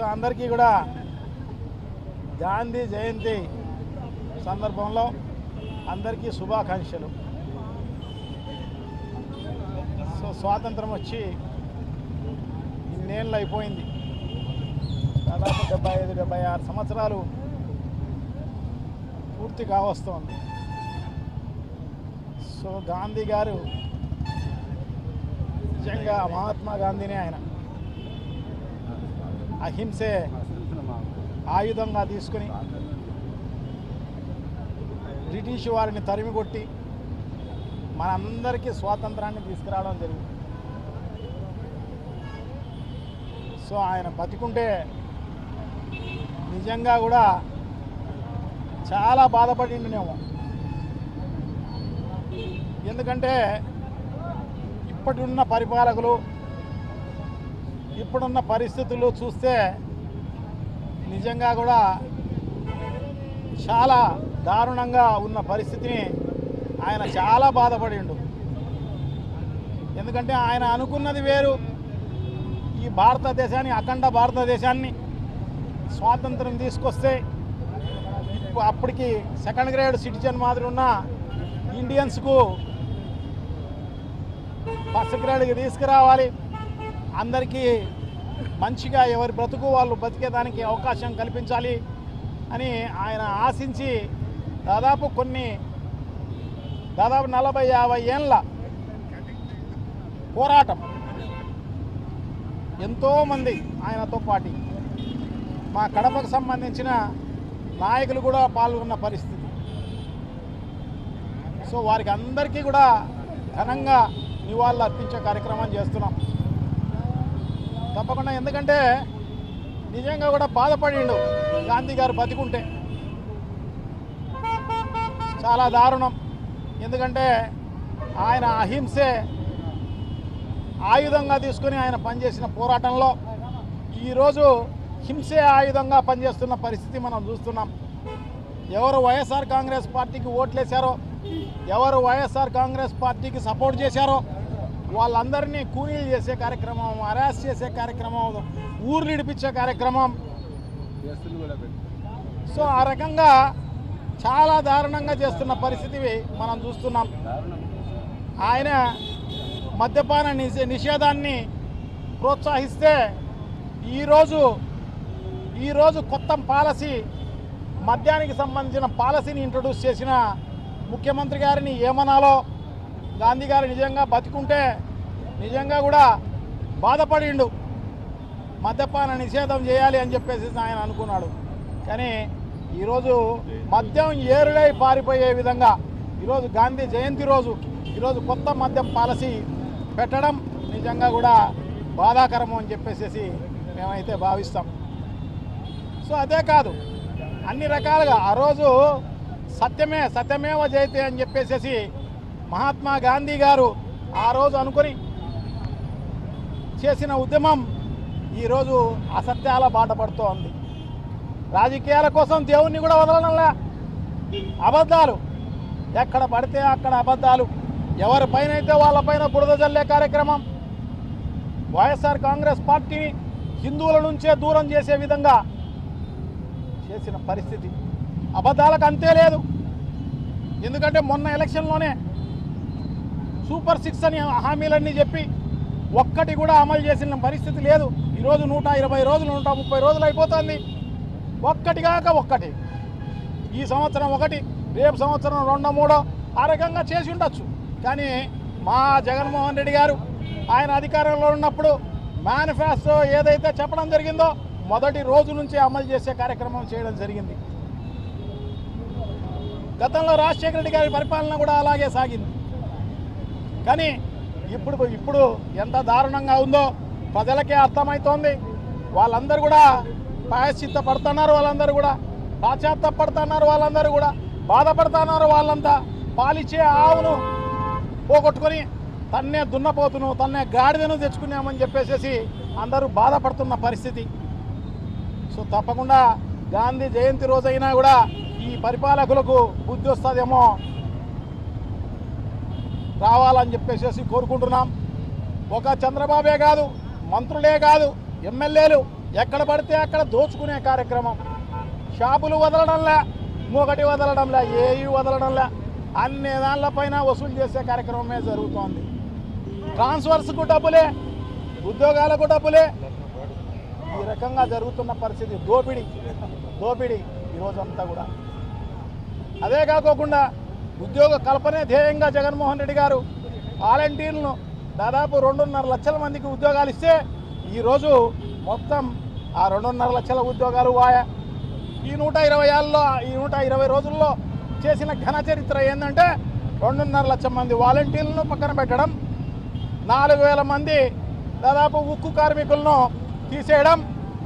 అందరికీ కూడా గాంధీ జయంతి సందర్భంలో అందరికీ శుభాకాంక్షలు సో స్వాతంత్రం వచ్చి ఇన్నేళ్ళు అయిపోయింది దాదాపు డెబ్బై ఐదు డెబ్బై ఆరు సంవత్సరాలు పూర్తి కావస్తోంది సో గాంధీ గారు నిజంగా మహాత్మా గాంధీనే ఆయన అహింసే ఆయుధంగా తీసుకుని బ్రిటిష్ వారిని తరిమి కొట్టి మనందరికీ స్వాతంత్రాన్ని తీసుకురావడం జరిగింది సో ఆయన బతికుంటే నిజంగా కూడా చాలా బాధపడిండునేమో ఎందుకంటే ఇప్పటిన్న పరిపాలకులు ఇప్పుడున్న పరిస్థితులు చూస్తే నిజంగా కూడా చాలా దారుణంగా ఉన్న పరిస్థితిని ఆయన చాలా బాధపడిండు ఎందుకంటే ఆయన అనుకున్నది వేరు ఈ భారతదేశాన్ని అఖండ భారతదేశాన్ని స్వాతంత్రం తీసుకొస్తే ఇప్పు- అప్పటికి సెకండ్ గ్రేడ్ సిటిజన్ మాదిరి ఉన్న ఇండియన్స్కు ఫస్ట్ గ్రేడ్కి తీసుకురావాలి అందరికీ మంచిగా ఎవరి బ్రతుకు వాళ్ళు బతికేదానికి అవకాశం కల్పించాలి అని ఆయన ఆశించి దాదాపు కొన్ని దాదాపు నలభై యాభై ఏళ్ళ పోరాటం ఎంతోమంది ఆయనతో పాటు మా కడపకు సంబంధించిన నాయకులు కూడా పాల్గొన్న పరిస్థితి సో వారికి అందరికీ కూడా ఘనంగా నివాళులు అర్పించే కార్యక్రమం చేస్తున్నాం తప్పకుండా ఎందుకంటే నిజంగా కూడా బాధపడిండు గాంధీ గారు బతికుంటే చాలా దారుణం ఎందుకంటే ఆయన అహింసే ఆయుధంగా తీసుకుని ఆయన పనిచేసిన పోరాటంలో ఈరోజు హింసే ఆయుధంగా పనిచేస్తున్న పరిస్థితి మనం చూస్తున్నాం ఎవరు వైఎస్ఆర్ కాంగ్రెస్ పార్టీకి ఓట్లేశారో ఎవరు వైఎస్ఆర్ కాంగ్రెస్ పార్టీకి సపోర్ట్ చేశారో వాళ్ళందరినీ కూలీలు చేసే కార్యక్రమం అరెస్ట్ చేసే కార్యక్రమం ఊర్లు ఇడిపించే కార్యక్రమం సో ఆ రకంగా చాలా దారుణంగా చేస్తున్న పరిస్థితి మనం చూస్తున్నాం ఆయన మద్యపాన నిషే నిషేధాన్ని ప్రోత్సహిస్తే ఈరోజు ఈరోజు కొత్త పాలసీ మద్యానికి సంబంధించిన పాలసీని ఇంట్రొడ్యూస్ చేసిన ముఖ్యమంత్రి గారిని ఏమనాలో గాంధీ గారు నిజంగా బతికుంటే నిజంగా కూడా బాధపడిండు మద్యపాన నిషేధం చేయాలి అని చెప్పేసి ఆయన అనుకున్నాడు కానీ ఈరోజు మద్యం ఏరుడై పారిపోయే విధంగా ఈరోజు గాంధీ జయంతి రోజు ఈరోజు కొత్త మద్యం పాలసీ పెట్టడం నిజంగా కూడా బాధాకరము అని చెప్పేసి మేమైతే భావిస్తాం సో అదే కాదు అన్ని రకాలుగా ఆ రోజు సత్యమే సత్యమేవ జయతే అని చెప్పేసి మహాత్మా గాంధీ గారు ఆ రోజు అనుకొని చేసిన ఉద్యమం ఈరోజు అసత్యాల బాట పడుతోంది రాజకీయాల కోసం దేవుణ్ణి కూడా వదలడంలే అబద్ధాలు ఎక్కడ పడితే అక్కడ అబద్ధాలు ఎవరి పైన అయితే వాళ్ళపైన బురద జల్లే కార్యక్రమం వైఎస్ఆర్ కాంగ్రెస్ పార్టీని హిందువుల నుంచే దూరం చేసే విధంగా చేసిన పరిస్థితి అబద్ధాలకు అంతే లేదు ఎందుకంటే మొన్న ఎలక్షన్లోనే సూపర్ సిక్స్ అని హామీలన్నీ చెప్పి ఒక్కటి కూడా అమలు చేసిన పరిస్థితి లేదు ఈరోజు నూట ఇరవై రోజులు నూట ముప్పై రోజులు అయిపోతుంది ఒక్కటి కాక ఒక్కటి ఈ సంవత్సరం ఒకటి రేపు సంవత్సరం రెండో మూడో ఆ రకంగా చేసి ఉండొచ్చు కానీ మా జగన్మోహన్ రెడ్డి గారు ఆయన అధికారంలో ఉన్నప్పుడు మేనిఫెస్టో ఏదైతే చెప్పడం జరిగిందో మొదటి రోజు నుంచి అమలు చేసే కార్యక్రమం చేయడం జరిగింది గతంలో రాజశేఖర రెడ్డి గారి పరిపాలన కూడా అలాగే సాగింది కానీ ఇప్పుడు ఇప్పుడు ఎంత దారుణంగా ఉందో ప్రజలకే అర్థమవుతోంది వాళ్ళందరూ కూడా ప్రాయశ్చిత్త పడుతున్నారు వాళ్ళందరూ కూడా పాశ్చాత్తపడుతున్నారు వాళ్ళందరూ కూడా బాధపడుతున్నారు వాళ్ళంతా పాలిచ్చే ఆవును పోగొట్టుకొని తన్నే దున్నపోతును తన్నే గాడిదను తెచ్చుకున్నామని చెప్పేసి అందరూ బాధపడుతున్న పరిస్థితి సో తప్పకుండా గాంధీ జయంతి రోజైనా కూడా ఈ పరిపాలకులకు బుద్ధి వస్తుందేమో రావాలని చెప్పేసి కోరుకుంటున్నాం ఒక చంద్రబాబే కాదు మంత్రులే కాదు ఎమ్మెల్యేలు ఎక్కడ పడితే అక్కడ దోచుకునే కార్యక్రమం షాపులు వదలడంలే మూగటి వదలడంలే ఏవి వదలడంలే అన్ని దానిలపైన వసూలు చేసే కార్యక్రమమే జరుగుతోంది ట్రాన్స్ఫర్స్కు డబ్బులే ఉద్యోగాలకు డబ్బులే ఈ రకంగా జరుగుతున్న పరిస్థితి దోపిడీ దోపిడీ ఈరోజు అంతా కూడా అదే కాకోకుండా ఉద్యోగ కల్పనే ధ్యేయంగా జగన్మోహన్ రెడ్డి గారు వాలంటీర్లను దాదాపు రెండున్నర లక్షల మందికి ఉద్యోగాలు ఇస్తే ఈరోజు మొత్తం ఆ రెండున్నర లక్షల ఉద్యోగాలు వాయా ఈ నూట ఇరవై ఏళ్ళలో ఈ నూట ఇరవై రోజుల్లో చేసిన ఘన చరిత్ర ఏంటంటే రెండున్నర లక్షల మంది వాలంటీర్లను పక్కన పెట్టడం నాలుగు వేల మంది దాదాపు ఉక్కు కార్మికులను తీసేయడం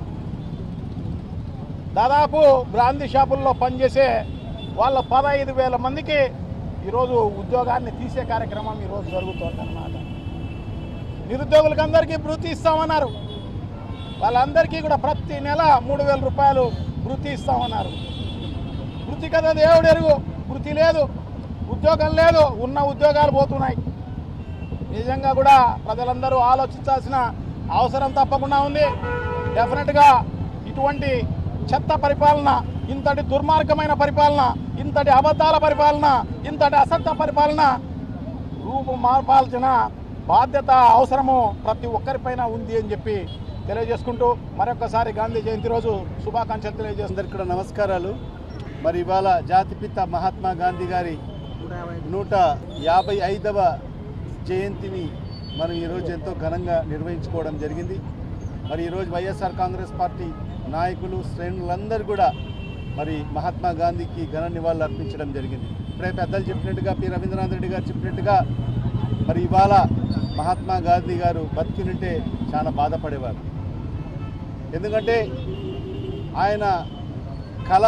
దాదాపు బ్రాందీ షాపుల్లో పనిచేసే వాళ్ళ పదహైదు వేల మందికి ఈరోజు ఉద్యోగాన్ని తీసే కార్యక్రమం ఈరోజు జరుగుతోంది అన్నమాట నిరుద్యోగులకు అందరికీ వృత్తి ఇస్తామన్నారు వాళ్ళందరికీ కూడా ప్రతి నెల మూడు వేల రూపాయలు వృత్తి ఇస్తామన్నారు వృత్తి కదా దేవుడు ఎరుగు వృత్తి లేదు ఉద్యోగం లేదు ఉన్న ఉద్యోగాలు పోతున్నాయి నిజంగా కూడా ప్రజలందరూ ఆలోచించాల్సిన అవసరం తప్పకుండా ఉంది డెఫినెట్గా ఇటువంటి చెత్త పరిపాలన ఇంతటి దుర్మార్గమైన పరిపాలన ఇంతటి అబద్ధాల పరిపాలన ఇంతటి అసత్య పరిపాలన రూపు మార్పాల్సిన బాధ్యత అవసరము ప్రతి ఒక్కరిపైన ఉంది అని చెప్పి తెలియజేసుకుంటూ మరొకసారి గాంధీ జయంతి రోజు శుభాకాంక్షలు తెలియజేస్తుంది అందరికి కూడా నమస్కారాలు మరి ఇవాళ జాతిపిత మహాత్మా గాంధీ గారి నూట యాభై ఐదవ జయంతిని మనం ఈరోజు ఎంతో ఘనంగా నిర్వహించుకోవడం జరిగింది మరి ఈరోజు వైఎస్ఆర్ కాంగ్రెస్ పార్టీ నాయకులు శ్రేణులందరూ కూడా మరి మహాత్మా గాంధీకి ఘన నివాళులు అర్పించడం జరిగింది ఇప్పుడే పెద్దలు చెప్పినట్టుగా పి రవీంద్రనాథ్ రెడ్డి గారు చెప్పినట్టుగా మరి ఇవాళ మహాత్మా గాంధీ గారు బతికినుంటే చాలా బాధపడేవారు ఎందుకంటే ఆయన కళ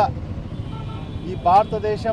ఈ భారతదేశం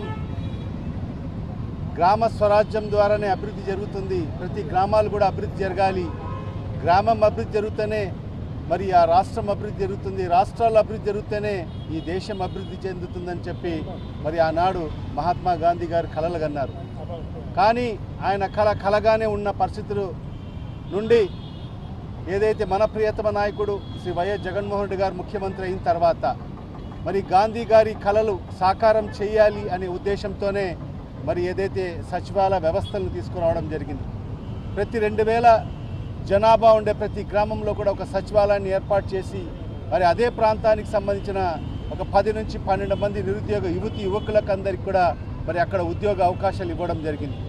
గ్రామ స్వరాజ్యం ద్వారానే అభివృద్ధి జరుగుతుంది ప్రతి గ్రామాలు కూడా అభివృద్ధి జరగాలి గ్రామం అభివృద్ధి జరుగుతూనే మరి ఆ రాష్ట్రం అభివృద్ధి జరుగుతుంది రాష్ట్రాలు అభివృద్ధి జరుగుతూనే ఈ దేశం అభివృద్ధి చెందుతుందని చెప్పి మరి ఆనాడు మహాత్మా గాంధీ గారు కలలు కన్నారు కానీ ఆయన కళ కలగానే ఉన్న పరిస్థితులు నుండి ఏదైతే మన ప్రియతమ నాయకుడు శ్రీ వైఎస్ జగన్మోహన్ రెడ్డి గారు ముఖ్యమంత్రి అయిన తర్వాత మరి గాంధీ గారి కళలు సాకారం చేయాలి అనే ఉద్దేశంతోనే మరి ఏదైతే సచివాలయ వ్యవస్థలను తీసుకురావడం జరిగింది ప్రతి రెండు వేల జనాభా ఉండే ప్రతి గ్రామంలో కూడా ఒక సచివాలయాన్ని ఏర్పాటు చేసి మరి అదే ప్రాంతానికి సంబంధించిన ఒక పది నుంచి పన్నెండు మంది నిరుద్యోగ యువతి యువకులకు అందరికి కూడా మరి అక్కడ ఉద్యోగ అవకాశాలు ఇవ్వడం జరిగింది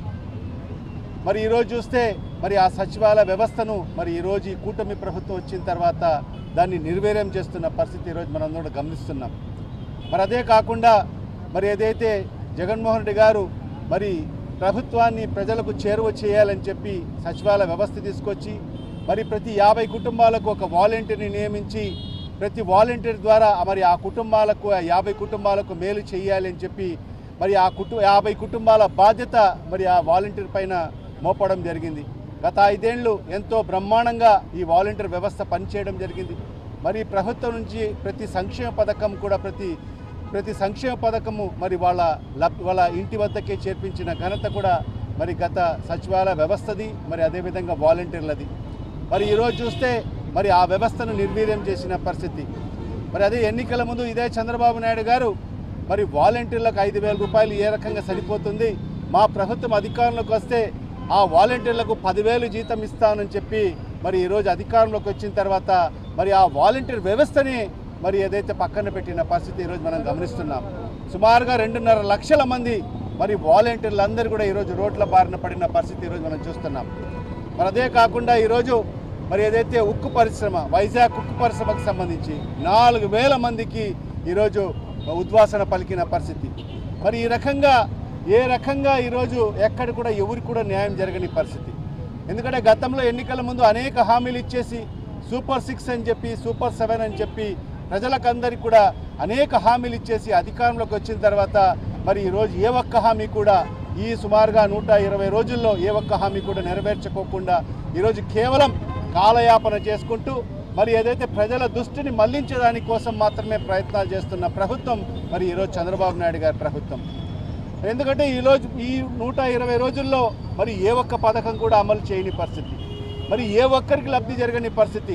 మరి ఈరోజు చూస్తే మరి ఆ సచివాలయ వ్యవస్థను మరి ఈరోజు ఈ కూటమి ప్రభుత్వం వచ్చిన తర్వాత దాన్ని నిర్వీర్యం చేస్తున్న పరిస్థితి ఈరోజు మనం కూడా గమనిస్తున్నాం మరి అదే కాకుండా మరి ఏదైతే జగన్మోహన్ రెడ్డి గారు మరి ప్రభుత్వాన్ని ప్రజలకు చేరువ చేయాలని చెప్పి సచివాలయ వ్యవస్థ తీసుకొచ్చి మరి ప్రతి యాభై కుటుంబాలకు ఒక వాలంటీర్ని నియమించి ప్రతి వాలంటీర్ ద్వారా మరి ఆ కుటుంబాలకు ఆ యాభై కుటుంబాలకు మేలు చేయాలి అని చెప్పి మరి ఆ కుటు యాభై కుటుంబాల బాధ్యత మరి ఆ వాలంటీర్ పైన మోపడం జరిగింది గత ఐదేళ్లు ఎంతో బ్రహ్మాండంగా ఈ వాలంటీర్ వ్యవస్థ పనిచేయడం జరిగింది మరి ప్రభుత్వం నుంచి ప్రతి సంక్షేమ పథకం కూడా ప్రతి ప్రతి సంక్షేమ పథకము మరి వాళ్ళ లబ్ వాళ్ళ ఇంటి వద్దకే చేర్పించిన ఘనత కూడా మరి గత సచివాలయ వ్యవస్థది మరి అదేవిధంగా వాలంటీర్లది మరి ఈరోజు చూస్తే మరి ఆ వ్యవస్థను నిర్వీర్యం చేసిన పరిస్థితి మరి అదే ఎన్నికల ముందు ఇదే చంద్రబాబు నాయుడు గారు మరి వాలంటీర్లకు ఐదు వేల రూపాయలు ఏ రకంగా సరిపోతుంది మా ప్రభుత్వం అధికారంలోకి వస్తే ఆ వాలంటీర్లకు పదివేలు జీతం ఇస్తానని చెప్పి మరి ఈరోజు అధికారంలోకి వచ్చిన తర్వాత మరి ఆ వాలంటీర్ వ్యవస్థని మరి ఏదైతే పక్కన పెట్టిన పరిస్థితి ఈరోజు మనం గమనిస్తున్నాం సుమారుగా రెండున్నర లక్షల మంది మరి వాలంటీర్లు అందరూ కూడా ఈరోజు రోడ్ల బారిన పడిన పరిస్థితి ఈరోజు మనం చూస్తున్నాం మరి అదే కాకుండా ఈరోజు మరి ఏదైతే ఉక్కు పరిశ్రమ వైజాగ్ ఉక్కు పరిశ్రమకు సంబంధించి నాలుగు వేల మందికి ఈరోజు ఉద్వాసన పలికిన పరిస్థితి మరి ఈ రకంగా ఏ రకంగా ఈరోజు ఎక్కడ కూడా ఎవరికి కూడా న్యాయం జరగని పరిస్థితి ఎందుకంటే గతంలో ఎన్నికల ముందు అనేక హామీలు ఇచ్చేసి సూపర్ సిక్స్ అని చెప్పి సూపర్ సెవెన్ అని చెప్పి ప్రజలకందరికీ కూడా అనేక హామీలు ఇచ్చేసి అధికారంలోకి వచ్చిన తర్వాత మరి ఈరోజు ఏ ఒక్క హామీ కూడా ఈ సుమారుగా నూట ఇరవై రోజుల్లో ఏ ఒక్క హామీ కూడా నెరవేర్చుకోకుండా ఈరోజు కేవలం కాలయాపన చేసుకుంటూ మరి ఏదైతే ప్రజల దృష్టిని మళ్లించడానికి కోసం మాత్రమే ప్రయత్నాలు చేస్తున్న ప్రభుత్వం మరి ఈరోజు చంద్రబాబు నాయుడు గారి ప్రభుత్వం ఎందుకంటే ఈరోజు ఈ నూట ఇరవై రోజుల్లో మరి ఏ ఒక్క పథకం కూడా అమలు చేయని పరిస్థితి మరి ఏ ఒక్కరికి లబ్ధి జరగని పరిస్థితి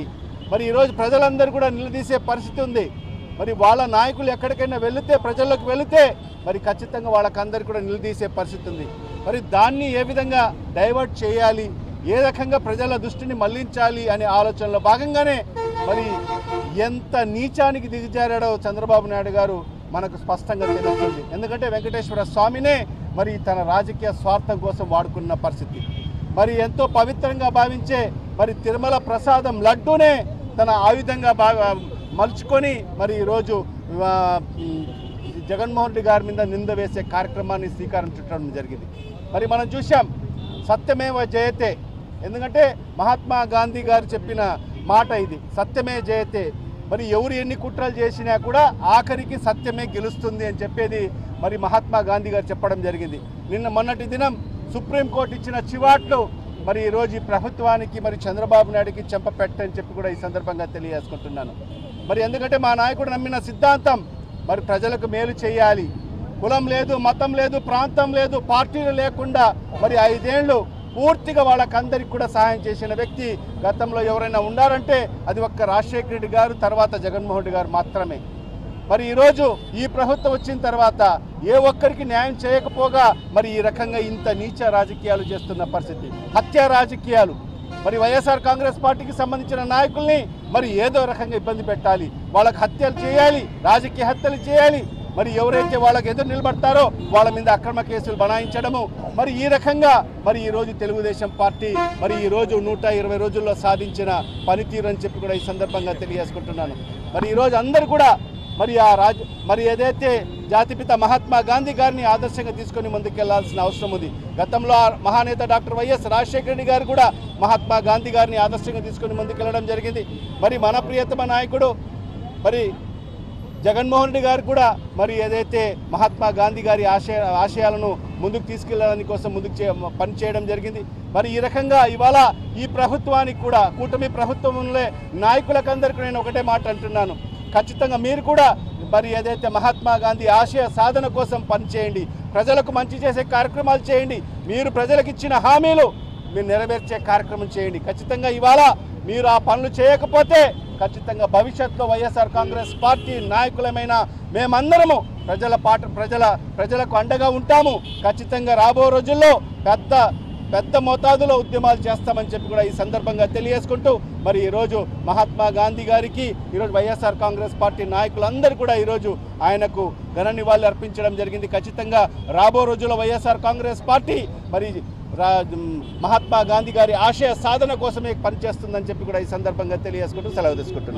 మరి ఈరోజు ప్రజలందరూ కూడా నిలదీసే పరిస్థితి ఉంది మరి వాళ్ళ నాయకులు ఎక్కడికైనా వెళితే ప్రజల్లోకి వెళితే మరి ఖచ్చితంగా వాళ్ళకందరికీ కూడా నిలదీసే పరిస్థితి ఉంది మరి దాన్ని ఏ విధంగా డైవర్ట్ చేయాలి ఏ రకంగా ప్రజల దృష్టిని మళ్లించాలి అనే ఆలోచనలో భాగంగానే మరి ఎంత నీచానికి దిగజారాడో చంద్రబాబు నాయుడు గారు మనకు స్పష్టంగా తెలుస్తుంది ఎందుకంటే వెంకటేశ్వర స్వామినే మరి తన రాజకీయ స్వార్థం కోసం వాడుకున్న పరిస్థితి మరి ఎంతో పవిత్రంగా భావించే మరి తిరుమల ప్రసాదం లడ్డూనే తన ఆయుధంగా భా మలుచుకొని మరి ఈరోజు ఆ, ఈ జగన్మోహన్ రెడ్డి గారి మీద నింద వేసే కార్యక్రమాన్ని శ్రీకారం చుట్టడం జరిగింది మరి మనం చూసాం సత్యమేవ జయతే ఎందుకంటే మహాత్మా గాంధీ గారు చెప్పిన మాట ఇది సత్యమే జయతే మరి ఎవరు ఎన్ని కుట్రలు చేసినా కూడా ఆఖరికి సత్యమే గెలుస్తుంది అని చెప్పేది మరి మహాత్మా గాంధీ గారు చెప్పడం జరిగింది నిన్న మొన్నటి దినం సుప్రీంకోర్టు ఇచ్చిన చివాట్లు మరి ఈరోజు ఈ ప్రభుత్వానికి మరి చంద్రబాబు నాయుడుకి చెంపపెట్టని చెప్పి కూడా ఈ సందర్భంగా తెలియజేసుకుంటున్నాను మరి ఎందుకంటే మా నాయకుడు నమ్మిన సిద్ధాంతం మరి ప్రజలకు మేలు చేయాలి కులం లేదు మతం లేదు ప్రాంతం లేదు పార్టీలు లేకుండా మరి ఐదేళ్లు పూర్తిగా వాళ్ళకందరికి కూడా సహాయం చేసిన వ్యక్తి గతంలో ఎవరైనా ఉన్నారంటే అది ఒక్క రాజశేఖర రెడ్డి గారు తర్వాత జగన్మోహన్ రెడ్డి గారు మాత్రమే మరి ఈరోజు ఈ ప్రభుత్వం వచ్చిన తర్వాత ఏ ఒక్కరికి న్యాయం చేయకపోగా మరి ఈ రకంగా ఇంత నీచ రాజకీయాలు చేస్తున్న పరిస్థితి హత్య రాజకీయాలు మరి వైఎస్ఆర్ కాంగ్రెస్ పార్టీకి సంబంధించిన నాయకుల్ని మరి ఏదో రకంగా ఇబ్బంది పెట్టాలి వాళ్ళకి హత్యలు చేయాలి రాజకీయ హత్యలు చేయాలి మరి ఎవరైతే వాళ్ళకి ఎదురు నిలబడతారో వాళ్ళ మీద అక్రమ కేసులు బనాయించడము మరి ఈ రకంగా మరి ఈ రోజు తెలుగుదేశం పార్టీ మరి ఈ రోజు నూట ఇరవై రోజుల్లో సాధించిన పనితీరు అని చెప్పి కూడా ఈ సందర్భంగా తెలియజేసుకుంటున్నాను మరి ఈ రోజు అందరూ కూడా మరి ఆ రాజ్ మరి ఏదైతే జాతిపిత మహాత్మా గాంధీ గారిని ఆదర్శంగా తీసుకొని ముందుకెళ్లాల్సిన అవసరం ఉంది గతంలో ఆ మహానేత డాక్టర్ వైఎస్ రాజశేఖర రెడ్డి గారు కూడా మహాత్మా గాంధీ గారిని ఆదర్శంగా తీసుకొని ముందుకెళ్లడం జరిగింది మరి మన ప్రియతమ నాయకుడు మరి జగన్మోహన్ రెడ్డి గారు కూడా మరి ఏదైతే మహాత్మా గాంధీ గారి ఆశయ ఆశయాలను ముందుకు తీసుకెళ్ళడానికి కోసం ముందుకు చే పని చేయడం జరిగింది మరి ఈ రకంగా ఇవాళ ఈ ప్రభుత్వానికి కూడా కూటమి ప్రభుత్వంలో నాయకులకందరికీ నేను ఒకటే మాట అంటున్నాను ఖచ్చితంగా మీరు కూడా మరి ఏదైతే మహాత్మా గాంధీ ఆశయ సాధన కోసం పనిచేయండి ప్రజలకు మంచి చేసే కార్యక్రమాలు చేయండి మీరు ప్రజలకు ఇచ్చిన హామీలు మీరు నెరవేర్చే కార్యక్రమం చేయండి ఖచ్చితంగా ఇవాళ మీరు ఆ పనులు చేయకపోతే ఖచ్చితంగా భవిష్యత్తులో వైఎస్ఆర్ కాంగ్రెస్ పార్టీ నాయకులమైన మేమందరము ప్రజల పాట ప్రజల ప్రజలకు అండగా ఉంటాము ఖచ్చితంగా రాబో రోజుల్లో పెద్ద పెద్ద మోతాదులో ఉద్యమాలు చేస్తామని చెప్పి కూడా ఈ సందర్భంగా తెలియజేసుకుంటూ మరి ఈరోజు మహాత్మా గాంధీ గారికి ఈరోజు వైఎస్ఆర్ కాంగ్రెస్ పార్టీ నాయకులందరూ కూడా ఈరోజు ఆయనకు ఘన నివాళులు అర్పించడం జరిగింది ఖచ్చితంగా రాబో రోజుల్లో వైఎస్ఆర్ కాంగ్రెస్ పార్టీ మరి రా మహాత్మా గాంధీ గారి ఆశయ సాధన కోసమే పనిచేస్తుందని చెప్పి కూడా ఈ సందర్భంగా తెలియజేసుకుంటూ సెలవు తీసుకుంటున్నాను